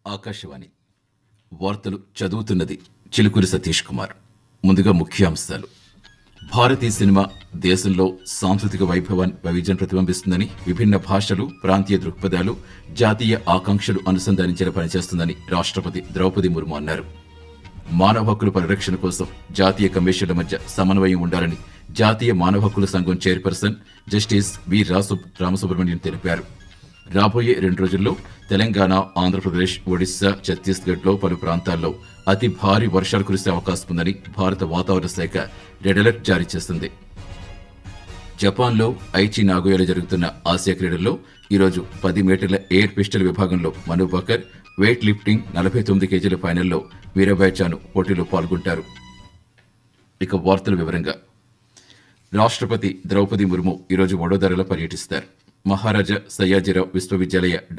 ఆకాశవాణి వార్తలు చదువుతున్నది చిలుకూరి సతీష్ కుమార్ ముందుగా ముఖ్యాంశాలు భారతీయ సినిమా దేశంలో సాంస్కృతిక వైభవాన్ని వైవిధ్యం ప్రతిబింబిస్తుందని విభిన్న భాషలు ప్రాంతీయ దృక్పథాలు జాతీయ ఆకాంక్షలు అనుసంధానించేలా పనిచేస్తుందని రాష్ట్రపతి ద్రౌపది ముర్ము అన్నారు మానవ హక్కుల పరిరక్షణ కోసం జాతీయ కమిషన్ల మధ్య సమన్వయం ఉండాలని జాతీయ మానవ హక్కుల సంఘం చైర్పర్సన్ జస్టిస్ వి రాసు రామసుబ్రహ్మణ్యం తెలిపారు రాబోయే రెండు రోజుల్లో తెలంగాణ ఆంధ్రప్రదేశ్ ఒడిశా ఛత్తీస్గఢ్లో పలు ప్రాంతాల్లో అతి భారీ వర్షాలు కురిసే అవకాశం ఉందని భారత వాతావరణ శాఖ రెడ్ అలర్ట్ జారీ చేసింది జపాన్లో ఐచి నాగోయాలో జరుగుతున్న ఆసియా క్రీడల్లో ఈరోజు పది మీటర్ల ఎయిర్ పిస్టల్ విభాగంలో మను బకర్ వెయిట్ లిఫ్టింగ్ నలభై తొమ్మిది కేజీల ఫైనల్లో వీరబాయ్ చాను పోటీలో పాల్గొంటారు ఇక వార్తల వివరంగా రాష్ట్రపతి ద్రౌపది ముర్ము ఈరోజు వడోదరలో పర్యటిస్తారు మహారాజా సయ్యాజీరావు విశ్వవిద్యాలయ